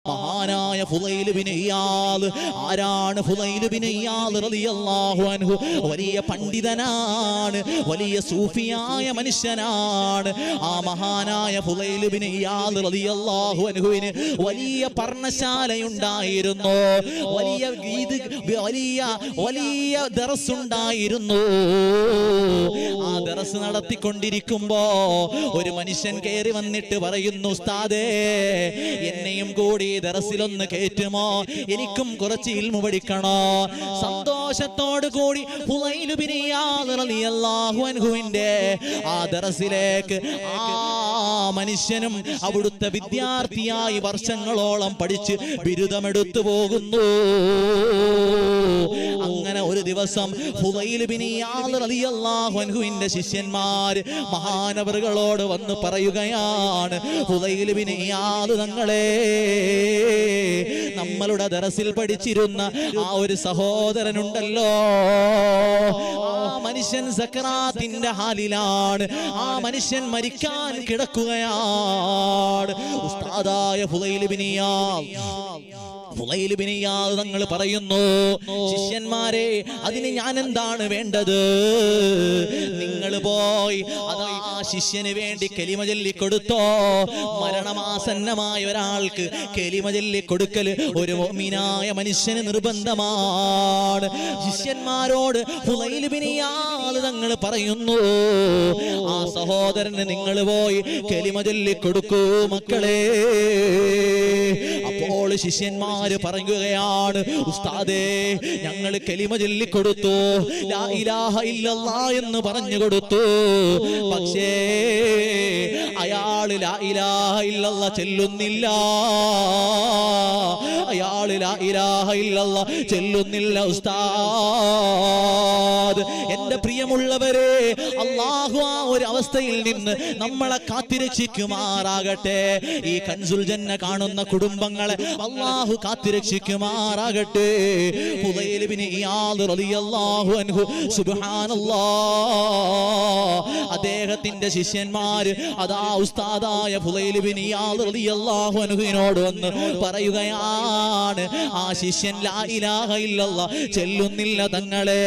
മഹാനായ ഫുലൈല് ബിൻ ഇയാദ് ആരാണ് ഫുലൈല് ബിൻ ഇയാദ് റളിയല്ലാഹു അൻഹു വലിയ പണ്ഡിതനാണ് വലിയ സൂഫിയായ മനുഷ്യനാണ് ആ മഹാനായ ഫുലൈല് ബിൻ ഇയാദ് റളിയല്ലാഹു അൻഹുവിന് വലിയ പർണശാലയുണ്ടായിരുന്നു വലിയ ഗീത് വലിയ വലിയ ദറസ് ഉണ്ടായിരുന്നു ആ ദറസ് നടത്തിക്കൊണ്ടിരിക്കുമ്പോ ഒരു മനുഷ്യൻ കയറി വന്നിട്ട് പറയുന്നു ഉസ്താദേ എന്നെയും കൂടി ദറസിലൊന്ന് കയറ്റുമോ എനിക്കും കുറച്ച് ഇൽമു പഠിക്കണോ സന്തോഷത്തോട് കൂടി ഹുവൈലു ബിൻ ഇയാദ് റളിയല്ലാഹു അൻഹുവിന്റെ ആ ദറസിലേക്ക് ആ മനുഷ്യനും അവിടുത്തെ വിദ്യാർത്ഥിയായി വർഷങ്ങളോളം പഠിച്ച് ബിരുദമെടുത്തു പോകുന്നു അങ്ങനെ ഒരു ദിവസം ഹുവൈൽ ബിൻ ഇയാദ് റളിയല്ലാഹു അൻഹുവിന്റെ ശിഷ്യന്മാർ മഹാനവറുകളോട് വന്ന് പറയുകയാണ് ഹുവൈൽ ബിൻ ഇയാദ് തങ്ങളെ നമ്മളുടെ ദറസിൽ പഠിച്ചിരുന്ന ആ ഒരു സഹോദരനുണ്ടല്ലോ ആ മനുഷ്യൻ സക്കറാത്തിന്റെ ഹാലിലാണ് ആ മനുഷ്യൻ മരിക്കാൻ കിടക്കുകയാണ് ഉസ്താദായ ഹുവൈൽ ബിൻ ഇയാദ് ഫുളൈൽ ബിൻ ഇയാദ് തങ്ങൾ പറയുന്നു ശിഷ്യന്മാരെ അതിന് ഞാൻ എന്താണ് വേണ്ടത് നിങ്ങൾ പോയി അതാ ആ ശിഷ്യന് വേണ്ടി കെലിമ ചൊല്ലി കൊടുത്തോ മരണമാസന്നമായ ഒരാൾക്ക് കെലിമ ചൊല്ലി കൊടുക്കൽ ഒരു മോമിനായ മനുഷ്യന് നിർബന്ധമാണ് ശിഷ്യന്മാരോട് ഫുളൈൽ ബിൻ ഇയാദ് തങ്ങൾ പറയുന്നു ആ സഹോദരന് നിങ്ങൾ പോയി കെലിമ ചൊല്ലി കൊടുക്കൂ മക്കളെ അപ്പോൾ ശിഷ്യന്മാര് പറയുകയാണ് ഉസ്താദേ ഞങ്ങൾ കെലിമ ചൊല്ലിക്കൊടുത്തു ലാ ഇലാഹ ഇല്ലല്ലാ എന്ന് പറഞ്ഞു കൊടുത്തു പക്ഷേ അയാള് ലാ ഇലാഹ ഇല്ലല്ലാ ചെല്ലുന്നില്ല അയാള് ലാ ഇലാഹ ഇല്ലല്ലാ ചെല്ലുന്നില്ല ഉസ്താദ് എന്റെ പ്രിയമുള്ളവരെ അള്ളാഹു ആ ഒരു അവസ്ഥയിൽ നിന്ന് നമ്മളെ കാത്തിരക്ഷിക്കുമാറാകട്ടെ ഈ കൻസുൽ ജന്ന കാണുന്ന കുടുംബങ്ങളെ അള്ളാഹു കാത്തിരക്ഷിക്കുമാറാകട്ടെ ഹുദൈൽ ബിൻ ഇയാദ് റളിയല്ലാഹു അൻഹു സുബ്ഹാനല്ലാഹ് അദ്ദേഹത്തിന്റെ ശിഷ്യന്മാര് അതാ ഉസ്താദായ ഹുദൈൽ ബിൻ ഇയാദ് റളിയല്ലാഹു അൻഹുവിനോട് വന്ന് പറയുകയാണ് ആ ശിഷ്യൻ ലാ ഇലാഹ ഇല്ലല്ലാ ചെല്ലുന്നില്ല തങ്ങളെ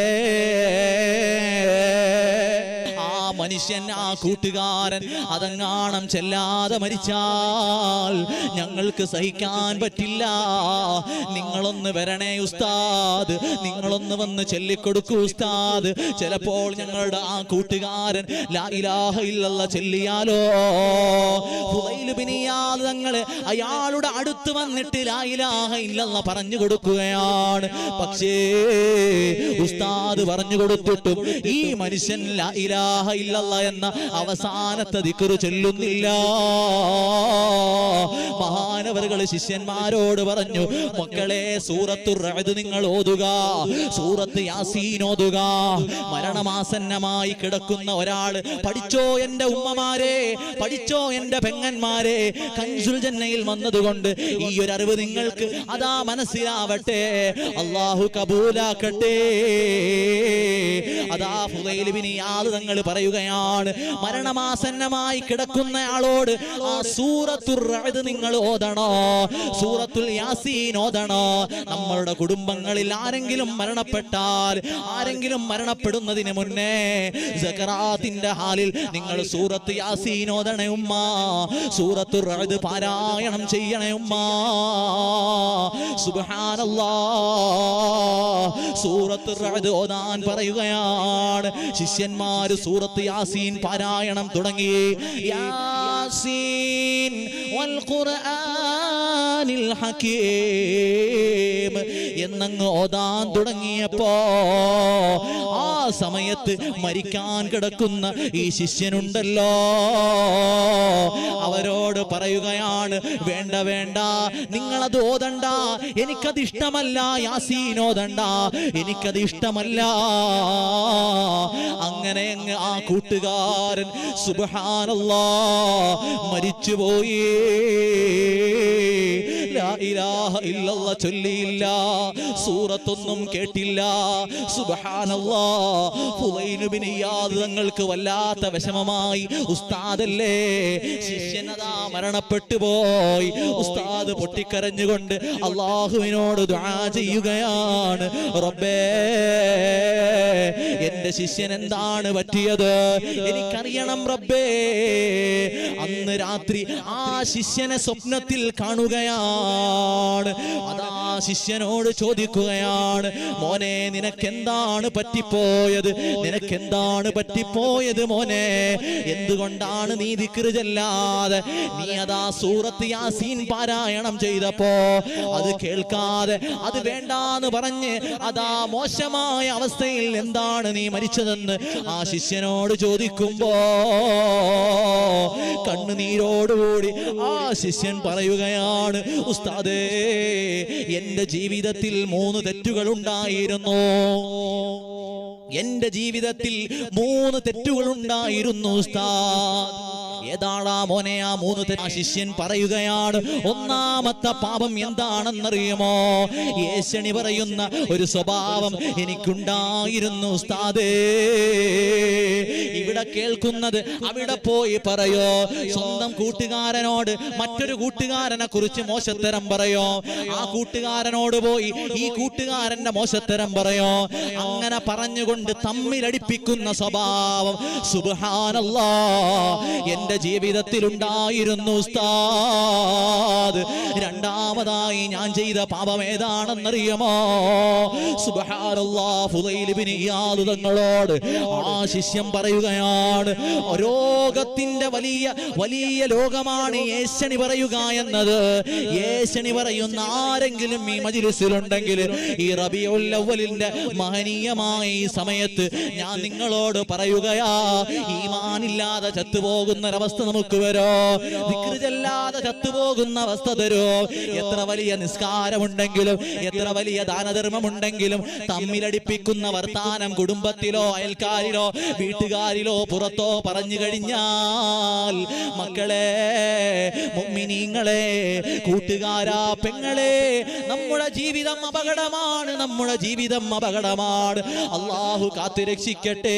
ആ മനുഷ്യൻ ആ കൂട്ടുകാരൻ അതങ്ങാണം ചെല്ലാതെ മരിച്ചാൽ ഞങ്ങൾക്ക് സഹിക്കാൻ പറ്റില്ല നിങ്ങളൊന്ന് വരണേ ഉസ്താദ് നിങ്ങളൊന്ന് വന്ന് ചൊല്ലിക്കൊടുക്കൂ ഉസ്താദ് ചിലപ്പോൾ ഞങ്ങളുടെ ആ കൂട്ടുകാരൻ ലാ ഇലാഹ ഇല്ലല്ല ചെല്ലിയാലോ ഹുദൈൽ ബിൻ ഇയാദ് തങ്ങള് അയാളുടെ അടുത്ത് വന്നിട്ട് ലാ ഇലാഹ ഇല്ലല്ല പറഞ്ഞു കൊടുക്കുകയാണ് പക്ഷേ ഉസ്താദ് പറഞ്ഞു കൊടുത്തിട്ടും ഈ മനുഷ്യൻ ലാ ഇലാഹ ഇല്ലല്ല എന്ന അവസാനത്തെ ദിക്റ് ചൊല്ലുന്നില്ല മഹാനവറുകൾ ശിഷ്യന്മാരോട് പറഞ്ഞു മക്കളെ സൂറത്തു റഅദ് നിങ്ങൾ ഓതുക സൂറത്ത് യാസീൻ ഓതുക മരണമാസന്നമായി കിടക്കുന്ന ഒരാൾ പഠിച്ചോ എന്റെ ഉമ്മമാരെ പഠിച്ചോ എന്റെ പെങ്ങന്മാരെ കൻസുൽ ജന്നയിൽ വന്നതുകൊണ്ട് ഈ ഒരു അറിവ് നിങ്ങൾക്ക് അതാ മനസ്സിലാവട്ടെ അള്ളാഹു കബൂലാക്കട്ടെ അതാ ഫുദൈൽ ബിൻ ഇയാദ് തങ്ങൾ പറയുകയാണ് മരണമാസന്നമായി കിടക്കുന്ന ആളോട് ആ സൂറത്തുർ റഅദ് നിങ്ങൾ ഓതണോ സൂറത്തുൽ യാസീൻ ഓതണോ നമ്മളുടെ കുടുംബങ്ങളിൽ ആരെങ്കിലും മരണപ്പെട്ടാൽ ആരെങ്കിലും മരണപ്പെടുന്നതിന് മുന്നേ സക്കറാത്തിന്റെ ഹാലിൽ നിങ്ങൾ സൂറത്ത് യാസീൻ ഓതണേ ഉമ്മ സൂറത്തുർ റഅദ് പാരായണം ചെയ്യണേ ഉമ്മ സുബ്ഹാനല്ലാ സൂറത്ത് റഅദ് ഓതാൻ പറയുകയാണ് ശിഷ്യന്മാര് സൂറത്ത് യാസീൻ പാരായണം തുടങ്ങി യാസീൻ വൽ ഖുർആനിൽ ഹകീം എന്നങ്ങ് ഓതാൻ തുടങ്ങിയപ്പോ ആ സമയത്ത് മരിക്കാൻ കിടക്കുന്ന ഈ ശിഷ്യനുണ്ടല്ലോ അവരോട് പറയുകയാണ് വേണ്ട വേണ്ട നിങ്ങളത് ഓതണ്ട എനിക്കത് ഇഷ്ടമല്ല യാസീൻ ഓതണ്ട എനിക്കത് ഇഷ്ടമല്ല അങ്ങനെ അങ്ങ് ആ കൂട്ടുകാരൻ സുബ്ഹാനല്ലാ മരിച്ചുപോയി ലാ ഇലാഹ ഇല്ലല്ല ചൊല്ലിയില്ല സൂറത്തൊന്നും കേട്ടില്ല സുബ്ഹാനല്ലാ ഫുളൈൽ ബിൻ ഇയാദ് തങ്ങൾക്ക് വല്ലാത്ത വിഷമമായി ഉസ്താദല്ലേ ശിഷ്യനതാ മരണപ്പെട്ടു പോയി ഉസ്താദ് പൊട്ടിക്കരഞ്ഞുകൊണ്ട് അള്ളാഹുവിനോട് ദുആ ചെയ്യുകയാണ് റബ്ബേ എന്റെ ശിഷ്യൻ എന്താണ് പറ്റിയത് എനിക്കറിയണം റബ്ബേ അന്ന് രാത്രി ആ ശിഷ്യനെ സ്വപ്നത്തിൽ കാണുകയാണ് അതാ ശിഷ്യനോട് ചോദിക്കുകയാണ് മോനെ നിനക്കെന്താണ് പറ്റിപ്പോയത് നിനക്കെന്താണ് പറ്റിപ്പോയത് മോനെ എന്തുകൊണ്ടാണ് നീ ദിക്റുചല്ലാതെ നീ അതാ സൂറത്ത് യാസീൻ പാരായണം ചെയ്തപ്പോ അത് കേൾക്കാതെ അത് വേണ്ടാന്ന് പറഞ്ഞ് അതാ മോശമായ അവസ്ഥയിൽ എന്താണ് നീ മരിച്ചതെന്ന് ആ ശിഷ്യനോട് ചോദിക്കുമ്പോ കണ്ണുനീരോടുകൂടി ആ ശിഷ്യൻ പറയുകയാണ് ഉസ്താദേ എന്റെ ജീവിതത്തിൽ മൂന്ന് തെറ്റുകൾ ഉണ്ടായിരുന്നു എന്റെ ജീവിതത്തിൽ മൂന്ന് തെറ്റുകൾ ഉണ്ടായിരുന്നു ഉസ്താദ് ഏതാളാ മോനെ ആ മൂന്ന് തെറ്റ് ആ ശിഷ്യൻ പറയുകയാണ് ഒന്നാമത്തെ പാപം എന്താണെന്നറിയുമോ യേശണി പറയുന്ന ഒരു സ്വഭാവം എനിക്കുണ്ടായിരുന്നു ഉസ്താദേ ഇവിടെ കേൾക്കുന്നത് അവിടെ പോയി പറയോ സ്വന്തം കൂട്ടുകാരനോട് മറ്റൊരു കൂട്ടുകാരനെ കുറിച്ച് മോശത്തരം പറയോ ആ കൂട്ടുകാരനോട് പോയി ഈ കൂട്ടുകാരന്റെ മോശത്തരം പറയോ അങ്ങനെ പറഞ്ഞുകൊണ്ട് തമ്മിലടിപ്പിക്കുന്ന സ്വഭാവം സുബ്ഹാനല്ലാ എന്റെ ജീവിതത്തിൽ ഉണ്ടായിരുന്നു ഉസ്താദ് രണ്ടാമതായി ഞാൻ ചെയ്ത പാപം ഏതാണെന്നറിയുമോ സുബ്ഹാനല്ലാ ഫുദൈൽ ഇബ്നു ഇയാദ് തങ്ങളോട് ആ ശിഷ്യം പറയുകയാണ് രോഗത്തിന്റെ വലിയ വലിയ ലോകമാണ് യേശണി പറയുക എന്നത് യേശണി പറയുന്ന ആരെങ്കിലും ഈ മജിലിസിലുണ്ടെങ്കിൽ ഈ റബിയുൽ അവ്വലിന്റെ മഹനീയമായ ഈ സമയത്ത് ഞാൻ നിങ്ങളോട് പറയുകയാ ഈമാനില്ലാതെ ചത്തുപോകുന്ന ഒരവസ്ഥ നമുക്ക് വരോ വികൃതല്ലാതെ ചത്തുപോകുന്ന അവസ്ഥ തരോ എത്ര വലിയ നിസ്കാരമുണ്ടെങ്കിലും എത്ര വലിയ ദാനധർമ്മമുണ്ടെങ്കിലും തമ്മിലടിപ്പിക്കുന്ന വർത്താനം കുടുംബത്തിലോ അയൽക്കാരിലോ വീട്ടുകാരിലോ പുറത്തോ പറഞ്ഞു കഴിഞ്ഞാൽ മക്കളെ മുമ്മിനീങ്ങളെ കൂട്ടുകാരാ പെങ്ങളെ നമ്മുടെ ജീവിതം അപകടമാണ് നമ്മുടെ ജീവിതം അപകടമാണ് അള്ളാഹു കാത്തുരക്ഷിക്കട്ടെ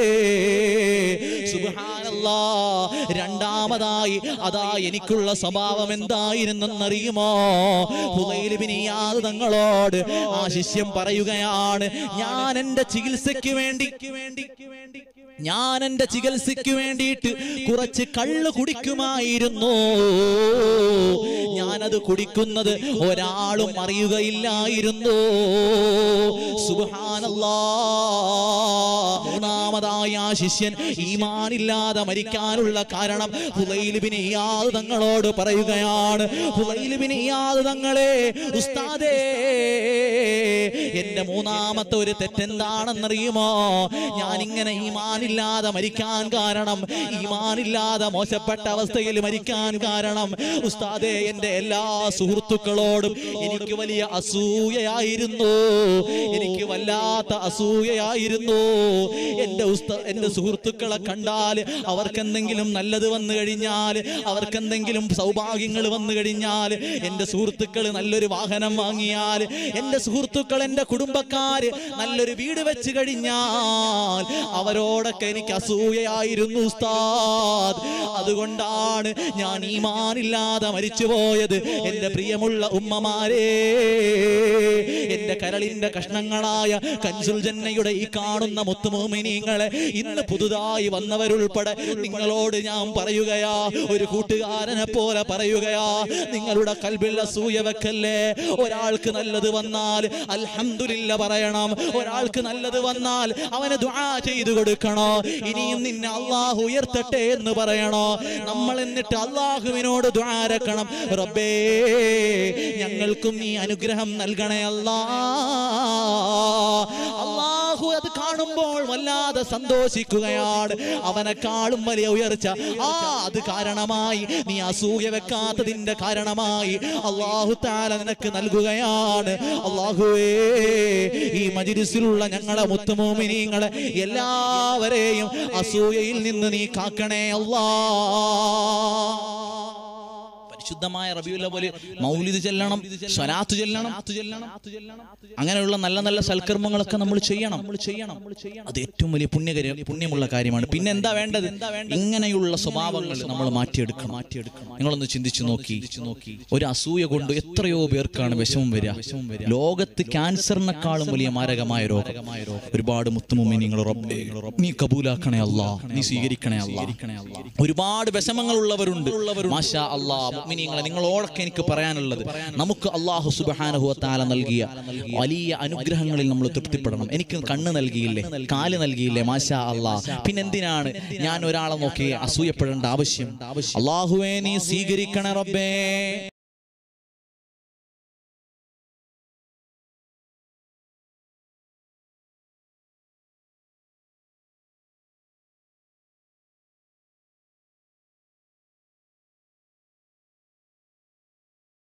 സുബ്ഹാനല്ലാ രണ്ടാമതായി അതാ എനിക്കുള്ള സ്വഭാവം എന്തായിരുന്നെന്നറിയുമോ ഹുദൈൽ ഇബ്നു ഇയാദ് തങ്ങളോട് ആ ശിഷ്യം പറയുകയാണ് ഞാൻ എന്റെ ചികിത്സയ്ക്ക് വേണ്ടി ഞാൻ എന്റെ ചികിത്സയ്ക്ക് വേണ്ടിയിട്ട് കുറച്ച് കള്ള് കുടിക്കുമായിരുന്നു ഞാനത് കുടിക്കുന്നത് ഒരാളും അറിയുകയില്ലായിരുന്നു സുബ്ഹാനല്ലാ മൂന്നാമതായ ആ ശിഷ്യൻ ഈമാനില്ലാതെ മരിക്കാനുള്ള കാരണം ഹുദൈൽ ഇബ്നു ഇയാദ് തങ്ങളോട് പറയുകയാണ് ഹുദൈൽ ഇബ്നു ഇയാദ് തങ്ങളെ ഉസ്താദേ എന്റെ മൂന്നാമത്തെ ഒരു തെറ്റെന്താണെന്നറിയുമോ ഞാൻ ഇങ്ങനെ ഈമാനില്ലാതെ മരിക്കാൻ കാരണം ഈമാനില്ലാതെ മോശപ്പെട്ട അവസ്ഥയിൽ മരിക്കാൻ കാരണം ഉസ്താദേ എന്റെ എല്ലാ സുഹൃത്തുക്കളോടും എനിക്ക് വലിയ അസൂയയായിരുന്നു എനിക്ക് വല്ലാത്ത അസൂയയായിരുന്നു എന്റെ ഉസ്ത എന്റെ സുഹൃത്തുക്കളെ കണ്ടാൽ അവർക്ക് എന്തെങ്കിലും നല്ലത് വന്നു കഴിഞ്ഞാൽ അവർക്ക് എന്തെങ്കിലും സൗഭാഗ്യങ്ങൾ വന്നു കഴിഞ്ഞാൽ എന്റെ സുഹൃത്തുക്കൾ നല്ലൊരു വാഹനം വാങ്ങിയാൽ എന്റെ സുഹൃത്തുക്കൾ എന്റെ കുടുംബക്കാര് നല്ലൊരു വീട് വെച്ച് കഴിഞ്ഞാൽ അവരോടൊക്കെ എനിക്ക് അസൂയയായിരുന്നു ഉസ്താദ് അതുകൊണ്ടാണ് ഞാൻ ഈമാനില്ലാതെ മരിച്ചുപോയത് എന്റെ പ്രിയമുള്ള ഉമ്മമാരെ എന്റെ കരളിന്റെ കഷ്ണങ്ങളായ കൻസുൽ ജന്നയുടെ ഈ കാണുന്ന മുത്തുമോമിനിങ്ങളെ ഇന്ന് പുതുതായി വന്നവരുൾപ്പെടെ നിങ്ങളോട് ഞാൻ പറയുകയാ ഒരു കൂട്ടുകാരനെ പോലെ പറയുകയാ നിങ്ങളുടെ കൽബിൽ അസൂയ വെക്കല്ലേ ഒരാൾക്ക് നല്ലത് വന്നാൽ അൽഹംദുലില്ല പറയണം ഒരാൾക്ക് നല്ലത് വന്നാൽ അവന് ദുആ ചെയ്തു കൊടുക്കണോ ഇനിയും നിന്നെ അള്ളാഹു ഉയർത്തട്ടെ എന്ന് പറയണോ നമ്മൾ എന്നിട്ട് അള്ളാഹുവിനോട് ദ്വാരക്കണം റബ്ബേ ഞങ്ങൾക്കും നീ അനുഗ്രഹം നൽകണേ അല്ലാ അള്ളാഹു അത് കാണുമ്പോൾ വല്ലാതെ സന്തോഷിക്കുകയാണ് അവനെക്കാളും വലിയ ഉയർച്ച ആ അത് കാരണമായി നീ അസൂയ വെക്കാത്തതിന്റെ കാരണമായി അള്ളാഹു താല നിനക്ക് നൽകുകയാണ് അള്ളാഹുവേ ഈ മജിലിസിലുള്ള ഞങ്ങളെ മുത്തുമോമിനിങ്ങളെ എല്ലാവരെയും അസൂയയിൽ നിന്ന് നീ കാക്കണേ അല്ലാ വിശുദ്ധമായ റബിയുല്ല പോലെ മൗലിദ് ചെല്ലണം സ്വലാത്ത് ചെല്ലണം അങ്ങനെയുള്ള നല്ല നല്ല സൽക്കർമ്മങ്ങളൊക്കെ നമ്മൾ ചെയ്യണം ചെയ്യണം അത് ഏറ്റവും വലിയ പുണ്യകര പുണ്യമുള്ള കാര്യമാണ് പിന്നെ എന്താ വേണ്ടത് ഇങ്ങനെയുള്ള സ്വഭാവങ്ങൾ നമ്മൾ മാറ്റിയെടുക്കണം മാറ്റിയെടുക്കണം നിങ്ങളൊന്ന് ചിന്തിച്ചു നോക്കി നോക്കി ഒരു അസൂയ കൊണ്ട് എത്രയോ പേർക്കാണ് വിഷമം വരിക വിഷമം വരിക ലോകത്ത് ക്യാൻസറിനെക്കാളും വലിയ മാരകമായ രോഗം ഒരുപാട് മുത്തുമുമ്മി നിങ്ങൾ നീ കബൂലാക്കണേ അല്ല നീ സ്വീകരിക്കണേ അല്ല ഒരുപാട് വിഷമങ്ങൾ ഉള്ളവരുണ്ട് മാഷാ അല്ലാ മുഅ്മിനീങ്ങളെ നിങ്ങളോടൊക്കെ എനിക്ക് പറയാനുള്ളത് നമുക്ക് അള്ളാഹു സുബ്ഹാനഹു വതആല നൽകിയ വലിയ അനുഗ്രഹങ്ങളിൽ നമ്മൾ തൃപ്തിപ്പെടണം എനിക്ക് കണ്ണ് നൽകിയില്ലേ കാല് നൽകിയില്ലേ മാഷാ അല്ലാ പിന്നെ എന്തിനാണ് ഞാൻ ഒരാളെ നോക്കി അസൂയപ്പെടേണ്ട ആവശ്യം അള്ളാഹുവേ നീ സ്വീകരിക്കണേ റബ്ബേ